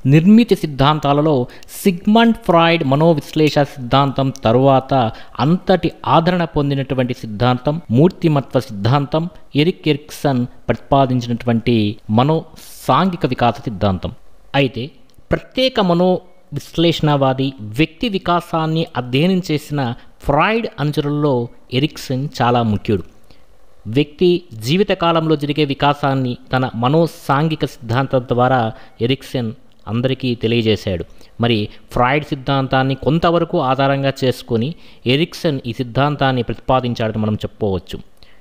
నిర్మితి సిద్ధాంతాలలో Sigmund Freud మనోవిశ్లేష సిద్ధాంతం తరువాత అంతటి ఆదరణ పొందినటువంటి సిద్ధాంతం మూర్తిమత్వ సిద్ధాంతం ఎరిక్ ఎరిక్సన్ ప్రతిపాదించినటువంటి మనో సాంఘిక వికాస సిద్ధాంతం అయితే ప్రత్యేక మనో విశ్లేషణవాది వ్యక్తి వికాసాన్ని అధ్యయనం చేసిన ఫ్రాయిడ్ అనుచరుల్లో ఎరిక్సన్ చాలా ముఖ్యుడు వ్యక్తి జీవితకాలంలో జరిగే వికాసాన్ని తన మనోసాంఘిక సిద్ధాంతం ద్వారా ఎరిక్సన్ అందరికీ తెలియజేశాడు మరి ఫ్రాయిడ్ సిద్ధాంతాన్ని కొంతవరకు ఆధారంగా చేసుకొని ఎరిక్సన్ ఈ సిద్ధాంతాన్ని ప్రతిపాదించాడని మనం చెప్పుకోవచ్చు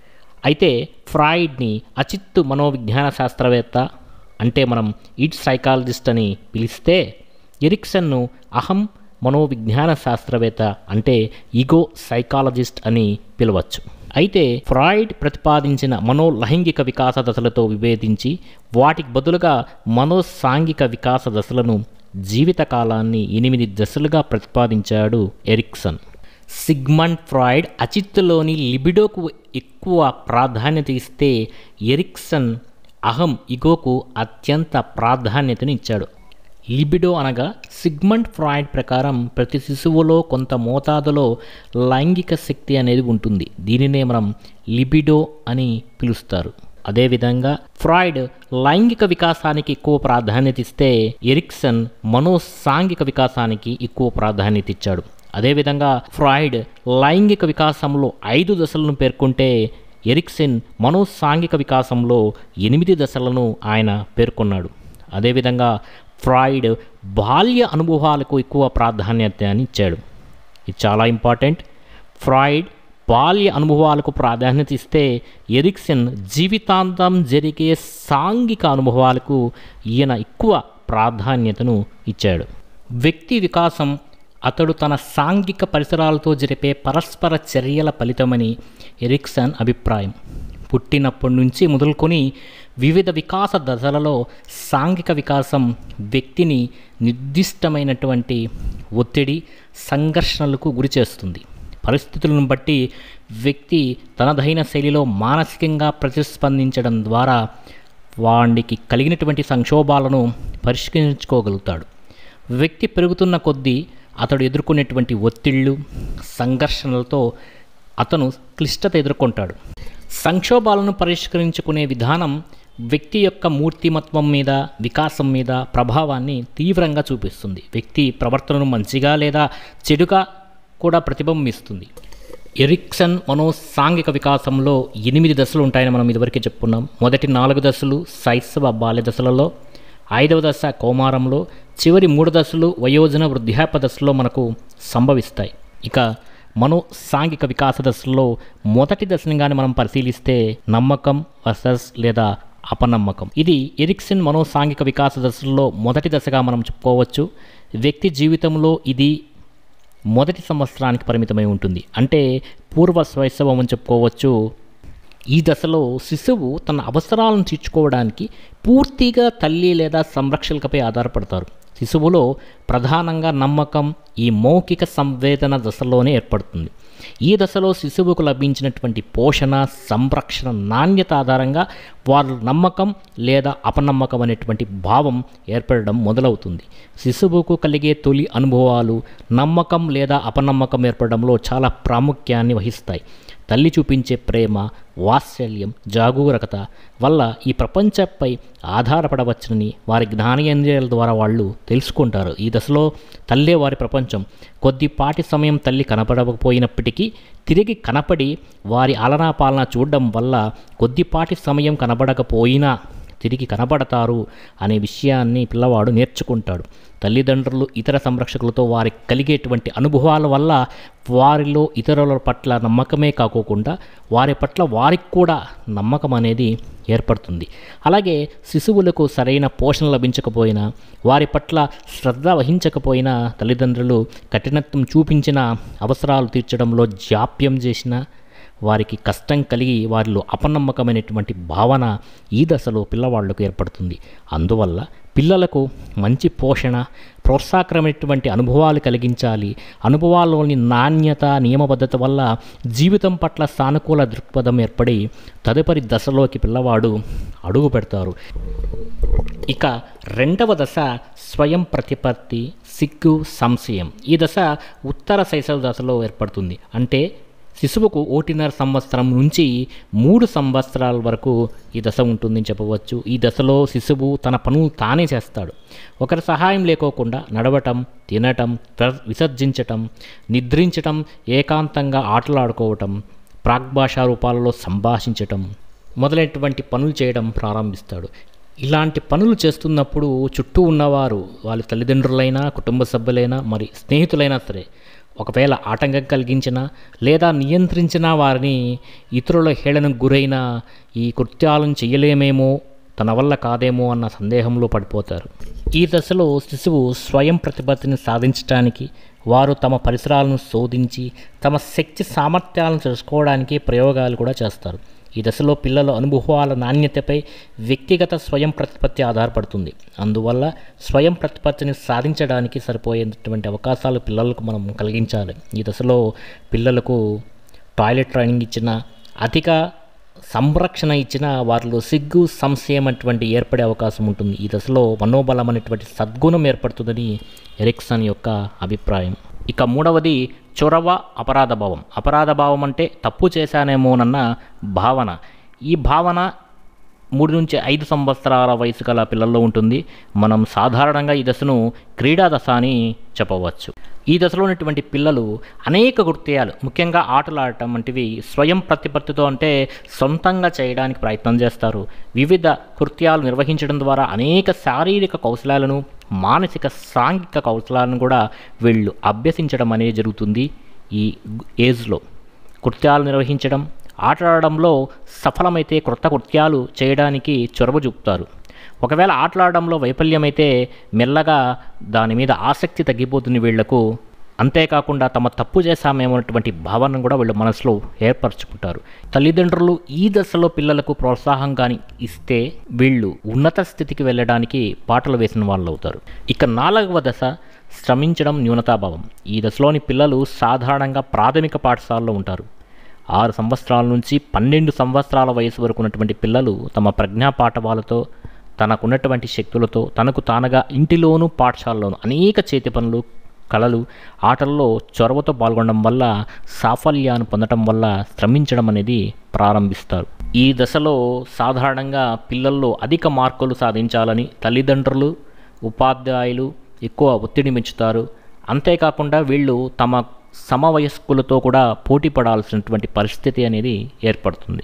అయితే ఫ్రాయిడ్ని అచిత్తు మనోవిజ్ఞాన శాస్త్రవేత్త అంటే మనం ఇట్ సైకాలజిస్ట్ అని పిలిస్తే ఎరిక్సన్ను అహం మనోవిజ్ఞాన శాస్త్రవేత్త అంటే ఈగో సైకాలజిస్ట్ అని పిలవచ్చు అయితే ఫ్రాయిడ్ ప్రతిపాదించిన మనోలైంగిక వికాస దశలతో విభేదించి వాటికి బదులుగా మనోసాంఘిక వికాస దశలను జీవితకాలాన్ని ఎనిమిది దశలుగా ప్రతిపాదించాడు ఎరిక్సన్ సిగ్మండ్ ఫ్రాయిడ్ అచిత్తులోని లిబిడోకు ఎక్కువ ప్రాధాన్యత ఇస్తే ఎరిక్సన్ అహం ఇగోకు అత్యంత ప్రాధాన్యతను ఇచ్చాడు లిబిడో అనగా సిగ్మండ్ ఫ్రాయిడ్ ప్రకారం ప్రతి శిశువులో కొంత మోతాదులో లైంగిక శక్తి అనేది ఉంటుంది దీనినే మనం లిబిడో అని పిలుస్తారు అదేవిధంగా ఫ్రాయిడ్ లైంగిక వికాసానికి ఎక్కువ ప్రాధాన్యత ఇస్తే ఎరిక్సన్ మనోసాంఘిక వికాసానికి ఎక్కువ ప్రాధాన్యత ఇచ్చాడు అదేవిధంగా ఫ్రాయిడ్ లైంగిక వికాసంలో ఐదు దశలను పేర్కొంటే ఎరిక్సన్ మనోసాంఘిక వికాసంలో ఎనిమిది దశలను ఆయన పేర్కొన్నాడు అదేవిధంగా ఫ్రాయిడ్ బాల్య అనుభవాలకు ఎక్కువ ప్రాధాన్యతని ఇచ్చాడు ఇది చాలా ఇంపార్టెంట్ ఫ్రాయిడ్ బాల్య అనుభవాలకు ప్రాధాన్యత ఇస్తే ఎరిక్సన్ జీవితాంతం జరిగే సాంఘిక అనుభవాలకు ఈయన ఎక్కువ ప్రాధాన్యతను ఇచ్చాడు వ్యక్తి వికాసం అతడు తన సాంఘిక పరిసరాలతో జరిపే పరస్పర చర్యల ఫలితమని ఎరిక్సన్ అభిప్రాయం పుట్టినప్పటి నుంచి మొదలుకొని వివిధ వికాస దశలలో సాంఘిక వికాసం వ్యక్తిని నిర్దిష్టమైనటువంటి ఒత్తిడి సంఘర్షణలకు గురి చేస్తుంది పరిస్థితులను బట్టి వ్యక్తి తనదైన శైలిలో మానసికంగా ప్రతిస్పందించడం ద్వారా వాడికి కలిగినటువంటి సంక్షోభాలను పరిష్కరించుకోగలుగుతాడు వ్యక్తి పెరుగుతున్న కొద్దీ అతడు ఎదుర్కొనేటువంటి ఒత్తిళ్ళు సంఘర్షణలతో అతను క్లిష్టత ఎదుర్కొంటాడు సంక్షోభాలను పరిష్కరించుకునే విధానం వ్యక్తి యొక్క మూర్తిమత్వం మీద వికాసం మీద ప్రభావాన్ని తీవ్రంగా చూపిస్తుంది వ్యక్తి ప్రవర్తనను మంచిగా లేదా చెడుగా కూడా ప్రతిబింబిస్తుంది ఎరిక్సన్ మనో సాంఘిక వికాసంలో ఎనిమిది దశలు ఉంటాయని మనం ఇదివరకే చెప్పుకున్నాం మొదటి నాలుగు దశలు శైశవ బాల్య దశలలో ఐదవ దశ కౌమారంలో చివరి మూడు దశలు వయోజన వృద్ధాప్య దశలో మనకు సంభవిస్తాయి ఇక మనో సాంఘిక వికాస దశలో మొదటి దశని కానీ మనం పరిశీలిస్తే నమ్మకం వర్సెస్ లేదా అపనమ్మకం ఇది ఎరిక్సన్ మనో సాంఘిక వికాస దశల్లో మొదటి దశగా మనం చెప్పుకోవచ్చు వ్యక్తి జీవితంలో ఇది మొదటి సంవత్సరానికి పరిమితమై ఉంటుంది అంటే పూర్వ శైశవం అని చెప్పుకోవచ్చు ఈ దశలో శిశువు తన అవసరాలను తీర్చుకోవడానికి పూర్తిగా తల్లి లేదా సంరక్షకులపై ఆధారపడతారు శిశువులో ప్రధానంగా నమ్మకం ఈ మౌఖిక సంవేదన దశలోనే ఏర్పడుతుంది ఈ దశలో శిశువుకు లభించినటువంటి పోషణ సంరక్షణ నాణ్యత ఆధారంగా వారు నమ్మకం లేదా అపనమ్మకం అనేటువంటి భావం ఏర్పడడం మొదలవుతుంది శిశువుకు కలిగే తొలి అనుభవాలు నమ్మకం లేదా అపనమ్మకం ఏర్పడడంలో చాలా ప్రాముఖ్యాన్ని వహిస్తాయి తల్లి చూపించే ప్రేమ వాత్సల్యం జాగరూకత వల్ల ఈ ప్రపంచంపై ఆధారపడవచ్చునని వారి జ్ఞానేంద్రియాల ద్వారా వాళ్ళు తెలుసుకుంటారు ఈ దశలో తల్లే వారి ప్రపంచం కొద్దిపాటి సమయం తల్లి కనపడకపోయినప్పటికీ తిరిగి కనపడి వారి ఆలనా పాలన చూడడం వల్ల కొద్దిపాటి సమయం కనబడకపోయినా తిరిగి కనబడతారు అనే విషయాన్ని పిల్లవాడు నేర్చుకుంటాడు తల్లిదండ్రులు ఇతర సంరక్షకులతో వారికి కలిగేటువంటి అనుభవాల వల్ల వారిలో ఇతరుల పట్ల నమ్మకమే కాకోకుండా వారి పట్ల వారికి కూడా నమ్మకం అనేది ఏర్పడుతుంది అలాగే శిశువులకు సరైన పోషణ లభించకపోయినా వారి పట్ల శ్రద్ధ వహించకపోయినా తల్లిదండ్రులు కఠినత్వం చూపించిన అవసరాలు తీర్చడంలో జాప్యం చేసిన వారికి కష్టం కలిగి వారిలో అపనమ్మకమైనటువంటి భావన ఈ దశలో పిల్లవాళ్లకు ఏర్పడుతుంది అందువల్ల పిల్లలకు మంచి పోషణ ప్రోత్సాహకరమైనటువంటి అనుభవాలు కలిగించాలి అనుభవాల్లోని నాణ్యత నియమబద్ధత వల్ల జీవితం పట్ల సానుకూల దృక్పథం ఏర్పడి తదుపరి దశలోకి పిల్లవాడు అడుగు పెడతారు ఇక రెండవ దశ స్వయం ప్రతిపత్తి సిగ్గు సంశయం ఈ దశ ఉత్తర శైశవ దశలో ఏర్పడుతుంది అంటే శిశువుకు ఒకటిన్నర సంవత్సరం నుంచి మూడు సంవత్సరాల వరకు ఈ దశ ఉంటుందని చెప్పవచ్చు ఈ దశలో శిశువు తన పనులు తానే చేస్తాడు ఒకరి సహాయం లేకోకుండా నడవటం తినటం ప్ర- విసర్జించటం నిద్రించటం ఏకాంతంగా ఆటలాడుకోవటం ప్రాగ్భాషా రూపాలలో సంభాషించటం మొదలైనటువంటి పనులు చేయడం ప్రారంభిస్తాడు ఇలాంటి పనులు చేస్తున్నప్పుడు చుట్టూ ఉన్నవారు వాళ్ళ తల్లిదండ్రులైనా కుటుంబ సభ్యులైనా మరి స్నేహితులైనా సరే ఒకవేళ ఆటంకం కలిగించినా లేదా నియంత్రించిన వారిని ఇతరుల హేళనకు గురైన ఈ కృత్యాలను చేయలేమేమో తన వల్ల కాదేమో అన్న సందేహంలో పడిపోతారు ఈ దశలో శిశువు స్వయం ప్రతిపత్తిని సాధించడానికి వారు తమ పరిసరాలను శోధించి తమ శక్తి సామర్థ్యాలను తెలుసుకోవడానికి ప్రయోగాలు కూడా చేస్తారు ఈ దశలో పిల్లల అనుభవాల నాణ్యతపై వ్యక్తిగత స్వయం ప్రతిపత్తి ఆధారపడుతుంది అందువల్ల స్వయం ప్రతిపత్తిని సాధించడానికి సరిపోయేటువంటి అవకాశాలు పిల్లలకు మనం కలిగించాలి ఈ దశలో పిల్లలకు టాయిలెట్ ట్రైనింగ్ ఇచ్చిన అధిక సంరక్షణ ఇచ్చిన వారిలో సిగ్గు సంశయం అటువంటి ఏర్పడే అవకాశం ఉంటుంది ఈ దశలో మనోబలం అనేటువంటి సద్గుణం ఏర్పడుతుందని ఎరిక్సన్ యొక్క అభిప్రాయం ఇక మూడవది చొరవ అపరాధ భావం అపరాధ భావం అంటే తప్పు చేశానేమోనన్న భావన ఈ భావన మూడు నుంచి ఐదు సంవత్సరాల వయసు గల పిల్లల్లో ఉంటుంది మనం సాధారణంగా ఈ దశను క్రీడా దశ అని చెప్పవచ్చు ఈ దశలో ఉన్నటువంటి పిల్లలు అనేక కృత్యాలు ముఖ్యంగా ఆటలు ఆడటం వంటివి స్వయం ప్రతిపత్తితో అంటే సొంతంగా చేయడానికి ప్రయత్నం చేస్తారు వివిధ కృత్యాలు నిర్వహించడం ద్వారా అనేక శారీరక కౌశలాలను మానసిక సాంఘిక కౌశలాలను కూడా వీళ్ళు అభ్యసించడం అనేది జరుగుతుంది ఈ ఏజ్లో కృత్యాలు నిర్వహించడం ఆటలాడడంలో సఫలమైతే క్రొత్త కృత్యాలు చేయడానికి చొరవ చూపుతారు ఒకవేళ ఆటలాడడంలో వైఫల్యమైతే మెల్లగా దాని మీద ఆసక్తి తగ్గిపోతుంది వీళ్లకు అంతేకాకుండా తమ తప్పు చేశామేమన్నటువంటి భావనను కూడా వీళ్ళు మనసులో ఏర్పరచుకుంటారు తల్లిదండ్రులు ఈ దశలో పిల్లలకు ప్రోత్సాహం కానీ ఇస్తే వీళ్ళు ఉన్నత స్థితికి వెళ్ళడానికి పాటలు వేసిన వాళ్ళు అవుతారు ఇక నాలుగవ దశ శ్రమించడం న్యూనతాభావం ఈ దశలోని పిల్లలు సాధారణంగా ప్రాథమిక పాఠశాలలో ఉంటారు ఆరు సంవత్సరాల నుంచి పన్నెండు సంవత్సరాల వయసు వరకు ఉన్నటువంటి పిల్లలు తమ ప్రజ్ఞా పాఠవాలతో తనకున్నటువంటి శక్తులతో తనకు తానుగా ఇంటిలోనూ పాఠశాలలోనూ అనేక చేతి పనులు కళలు ఆటల్లో చొరవతో పాల్గొనడం వల్ల సాఫల్యాన్ని పొందడం వల్ల శ్రమించడం అనేది ప్రారంభిస్తారు ఈ దశలో సాధారణంగా పిల్లల్లో అధిక మార్కులు సాధించాలని తల్లిదండ్రులు ఉపాధ్యాయులు ఎక్కువ ఒత్తిడి పెంచుతారు అంతేకాకుండా వీళ్ళు తమ సమవయస్కులతో కూడా పోటీ పడాల్సినటువంటి పరిస్థితి అనేది ఏర్పడుతుంది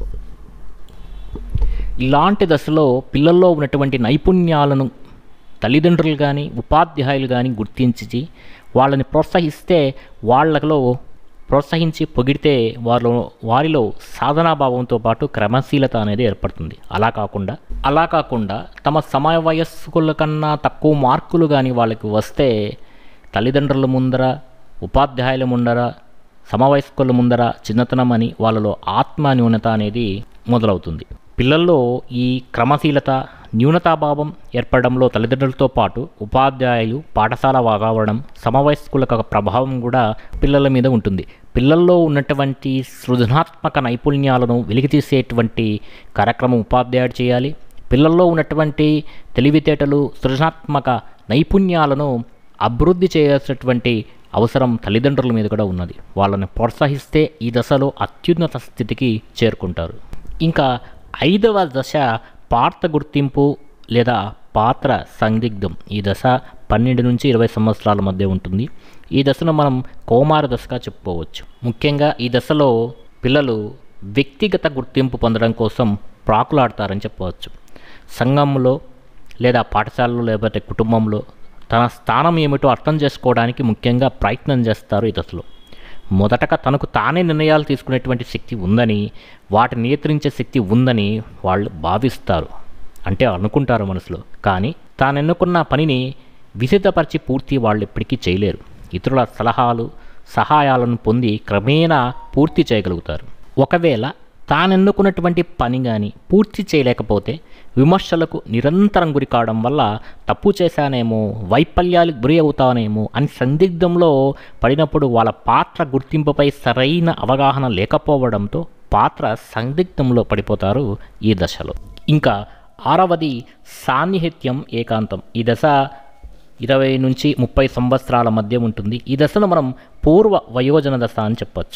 ఇలాంటి దశలో పిల్లల్లో ఉన్నటువంటి నైపుణ్యాలను తల్లిదండ్రులు కానీ ఉపాధ్యాయులు కానీ గుర్తించి వాళ్ళని ప్రోత్సహిస్తే వాళ్ళలో ప్రోత్సహించి పొగిడితే వారిలో వారిలో సాధనాభావంతో పాటు క్రమశీలత అనేది ఏర్పడుతుంది అలా కాకుండా అలా కాకుండా తమ సమయ వయస్కుల కన్నా తక్కువ మార్కులు కానీ వాళ్ళకి వస్తే తల్లిదండ్రుల ముందర ఉపాధ్యాయుల ముందర సమవయస్కుల ముందర చిన్నతనం అని వాళ్ళలో ఆత్మ న్యూనత అనేది మొదలవుతుంది పిల్లల్లో ఈ క్రమశీలత న్యూనతాభావం ఏర్పడడంలో తల్లిదండ్రులతో పాటు ఉపాధ్యాయులు పాఠశాల వాతావరణం సమవయస్కుల యొక్క ప్రభావం కూడా పిల్లల మీద ఉంటుంది పిల్లల్లో ఉన్నటువంటి సృజనాత్మక నైపుణ్యాలను వెలికితీసేటువంటి కార్యక్రమం ఉపాధ్యాయుడు చేయాలి పిల్లల్లో ఉన్నటువంటి తెలివితేటలు సృజనాత్మక నైపుణ్యాలను అభివృద్ధి చేయాల్సినటువంటి అవసరం తల్లిదండ్రుల మీద కూడా ఉన్నది వాళ్ళని ప్రోత్సహిస్తే ఈ దశలో అత్యున్నత స్థితికి చేరుకుంటారు ఇంకా ఐదవ దశ పాత్ర గుర్తింపు లేదా పాత్ర సందిగ్ధం ఈ దశ పన్నెండు నుంచి ఇరవై సంవత్సరాల మధ్య ఉంటుంది ఈ దశను మనం కౌమార దశగా చెప్పుకోవచ్చు ముఖ్యంగా ఈ దశలో పిల్లలు వ్యక్తిగత గుర్తింపు పొందడం కోసం ప్రాకులాడతారని చెప్పవచ్చు సంఘంలో లేదా పాఠశాలలో లేకపోతే కుటుంబంలో తన స్థానం ఏమిటో అర్థం చేసుకోవడానికి ముఖ్యంగా ప్రయత్నం చేస్తారు ఈ దశలో మొదటగా తనకు తానే నిర్ణయాలు తీసుకునేటువంటి శక్తి ఉందని వాటిని నియంత్రించే శక్తి ఉందని వాళ్ళు భావిస్తారు అంటే అనుకుంటారు మనసులో కానీ తాను ఎన్నుకున్న పనిని విసితపరిచి పూర్తి వాళ్ళు ఎప్పటికీ చేయలేరు ఇతరుల సలహాలు సహాయాలను పొంది క్రమేణా పూర్తి చేయగలుగుతారు ఒకవేళ తానెన్నుకున్నటువంటి పని కానీ పూర్తి చేయలేకపోతే విమర్శలకు నిరంతరం గురి కావడం వల్ల తప్పు చేశానేమో వైఫల్యాలకు గురి అవుతానేమో అని సందిగ్ధంలో పడినప్పుడు వాళ్ళ పాత్ర గుర్తింపుపై సరైన అవగాహన లేకపోవడంతో పాత్ర సందిగ్ధంలో పడిపోతారు ఈ దశలో ఇంకా ఆరవది సాన్నిహిత్యం ఏకాంతం ఈ దశ ఇరవై నుంచి ముప్పై సంవత్సరాల మధ్య ఉంటుంది ఈ దశను మనం పూర్వ వయోజన దశ అని చెప్పొచ్చు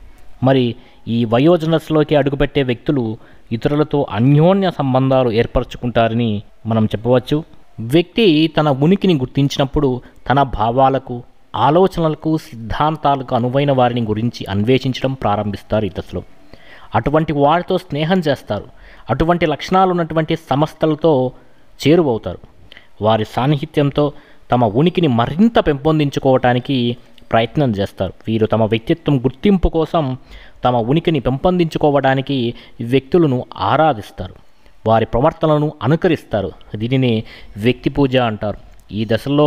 మరి ఈ వయోజనస్లోకి అడుగుపెట్టే వ్యక్తులు ఇతరులతో అన్యోన్య సంబంధాలు ఏర్పరచుకుంటారని మనం చెప్పవచ్చు వ్యక్తి తన ఉనికిని గుర్తించినప్పుడు తన భావాలకు ఆలోచనలకు సిద్ధాంతాలకు అనువైన వారిని గురించి అన్వేషించడం ప్రారంభిస్తారు ఈ దశలో అటువంటి వారితో స్నేహం చేస్తారు అటువంటి లక్షణాలు ఉన్నటువంటి సంస్థలతో చేరువవుతారు వారి సాన్నిహిత్యంతో తమ ఉనికిని మరింత పెంపొందించుకోవటానికి ప్రయత్నం చేస్తారు వీరు తమ వ్యక్తిత్వం గుర్తింపు కోసం తమ ఉనికిని పెంపొందించుకోవడానికి వ్యక్తులను ఆరాధిస్తారు వారి ప్రవర్తనలను అనుకరిస్తారు దీనిని వ్యక్తి పూజ అంటారు ఈ దశలో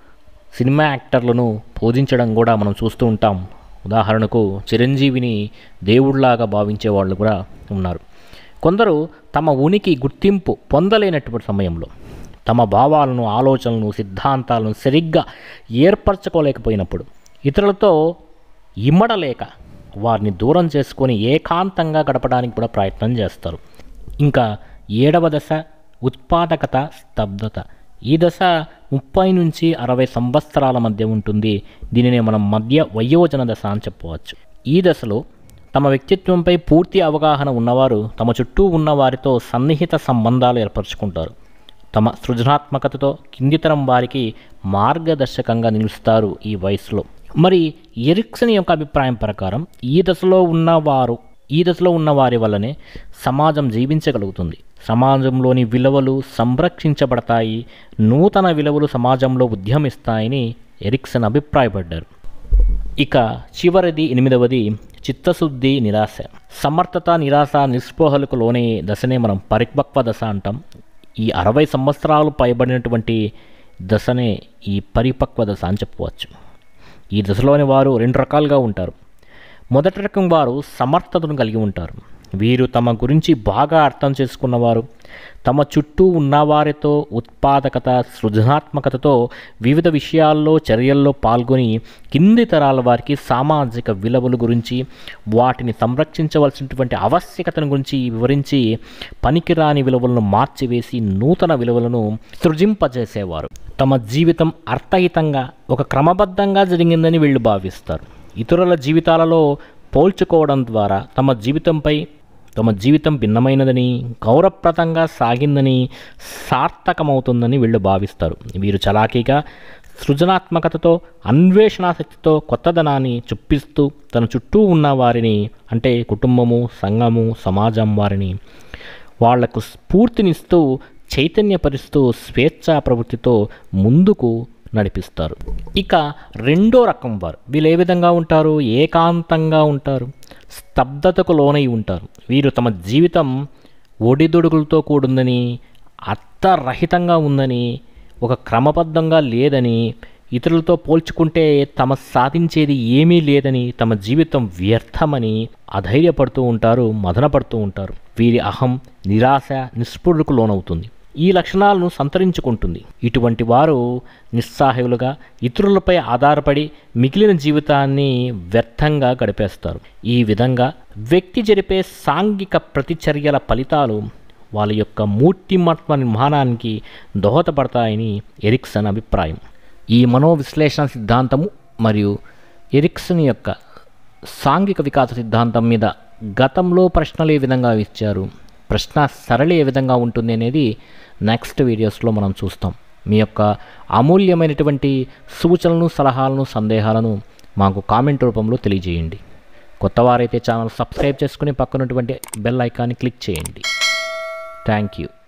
సినిమా యాక్టర్లను పూజించడం కూడా మనం చూస్తూ ఉంటాం ఉదాహరణకు చిరంజీవిని దేవుళ్లాగా భావించే వాళ్ళు కూడా ఉన్నారు కొందరు తమ ఉనికి గుర్తింపు పొందలేనటువంటి సమయంలో తమ భావాలను ఆలోచనలను సిద్ధాంతాలను సరిగ్గా ఏర్పరచుకోలేకపోయినప్పుడు ఇతరులతో ఇమ్మడలేక వారిని దూరం చేసుకొని ఏకాంతంగా గడపడానికి కూడా ప్రయత్నం చేస్తారు ఇంకా ఏడవ దశ ఉత్పాదకత స్తబ్దత ఈ దశ ముప్పై నుంచి అరవై సంవత్సరాల మధ్య ఉంటుంది దీనినే మనం మధ్య వయోజన దశ అని చెప్పవచ్చు ఈ దశలో తమ వ్యక్తిత్వంపై పూర్తి అవగాహన ఉన్నవారు తమ చుట్టూ ఉన్న వారితో సన్నిహిత సంబంధాలు ఏర్పరచుకుంటారు తమ సృజనాత్మకతతో కింది తరం వారికి మార్గదర్శకంగా నిలుస్తారు ఈ వయసులో మరి ఎరిక్సన్ యొక్క అభిప్రాయం ప్రకారం ఈ దశలో ఉన్నవారు ఈ దశలో ఉన్న వారి వల్లనే సమాజం జీవించగలుగుతుంది సమాజంలోని విలువలు సంరక్షించబడతాయి నూతన విలువలు సమాజంలో ఉద్యమిస్తాయని ఎరిక్సన్ అభిప్రాయపడ్డారు ఇక చివరిది ఎనిమిదవది చిత్తశుద్ధి నిరాశ సమర్థత నిరాశ నిస్పృహలకు లోనే దశనే మనం పరిపక్వ దశ అంటాం ఈ అరవై సంవత్సరాలు పైబడినటువంటి దశనే ఈ పరిపక్వ దశ అని చెప్పవచ్చు ఈ దశలోని వారు రెండు రకాలుగా ఉంటారు మొదటి రకం వారు సమర్థతను కలిగి ఉంటారు వీరు తమ గురించి బాగా అర్థం చేసుకున్నవారు తమ చుట్టూ ఉన్నవారితో ఉత్పాదకత సృజనాత్మకతతో వివిధ విషయాల్లో చర్యల్లో పాల్గొని కింది తరాల వారికి సామాజిక విలువల గురించి వాటిని సంరక్షించవలసినటువంటి ఆవశ్యకతను గురించి వివరించి పనికిరాని విలువలను మార్చివేసి నూతన విలువలను సృజింపజేసేవారు తమ జీవితం అర్థహితంగా ఒక క్రమబద్ధంగా జరిగిందని వీళ్ళు భావిస్తారు ఇతరుల జీవితాలలో పోల్చుకోవడం ద్వారా తమ జీవితంపై తమ జీవితం భిన్నమైనదని గౌరవప్రదంగా సాగిందని సార్థకమవుతుందని వీళ్ళు భావిస్తారు వీరు చలాకీగా సృజనాత్మకతతో అన్వేషణాశక్తితో కొత్తదనాన్ని చొప్పిస్తూ తన చుట్టూ ఉన్న వారిని అంటే కుటుంబము సంఘము సమాజం వారిని వాళ్లకు స్ఫూర్తినిస్తూ చైతన్యపరుస్తూ స్వేచ్ఛా ప్రవృత్తితో ముందుకు నడిపిస్తారు ఇక రెండో రకం వారు వీళ్ళు ఏ విధంగా ఉంటారు ఏకాంతంగా ఉంటారు స్తబ్దతకు లోనై ఉంటారు వీరు తమ జీవితం ఒడిదుడుకులతో కూడుందని అర్థరహితంగా ఉందని ఒక క్రమబద్ధంగా లేదని ఇతరులతో పోల్చుకుంటే తమ సాధించేది ఏమీ లేదని తమ జీవితం వ్యర్థమని అధైర్యపడుతూ ఉంటారు మదనపడుతూ ఉంటారు వీరి అహం నిరాశ నిస్పృహకు లోనవుతుంది ఈ లక్షణాలను సంతరించుకుంటుంది ఇటువంటి వారు నిస్సహాయులుగా ఇతరులపై ఆధారపడి మిగిలిన జీవితాన్ని వ్యర్థంగా గడిపేస్తారు ఈ విధంగా వ్యక్తి జరిపే సాంఘిక ప్రతిచర్యల ఫలితాలు వాళ్ళ యొక్క మూర్తిమత్వ నిర్మాణానికి దోహదపడతాయని ఎరిక్సన్ అభిప్రాయం ఈ మనోవిశ్లేషణ సిద్ధాంతము మరియు ఎరిక్సన్ యొక్క సాంఘిక వికాస సిద్ధాంతం మీద గతంలో ప్రశ్నలు ఏ విధంగా ఇచ్చారు ప్రశ్న సరళి ఏ విధంగా ఉంటుంది అనేది నెక్స్ట్ వీడియోస్లో మనం చూస్తాం మీ యొక్క అమూల్యమైనటువంటి సూచనలను సలహాలను సందేహాలను మాకు కామెంట్ రూపంలో తెలియజేయండి కొత్తవారైతే ఛానల్ సబ్స్క్రైబ్ చేసుకుని పక్కనటువంటి బెల్ ఐకాన్ని క్లిక్ చేయండి థ్యాంక్ యూ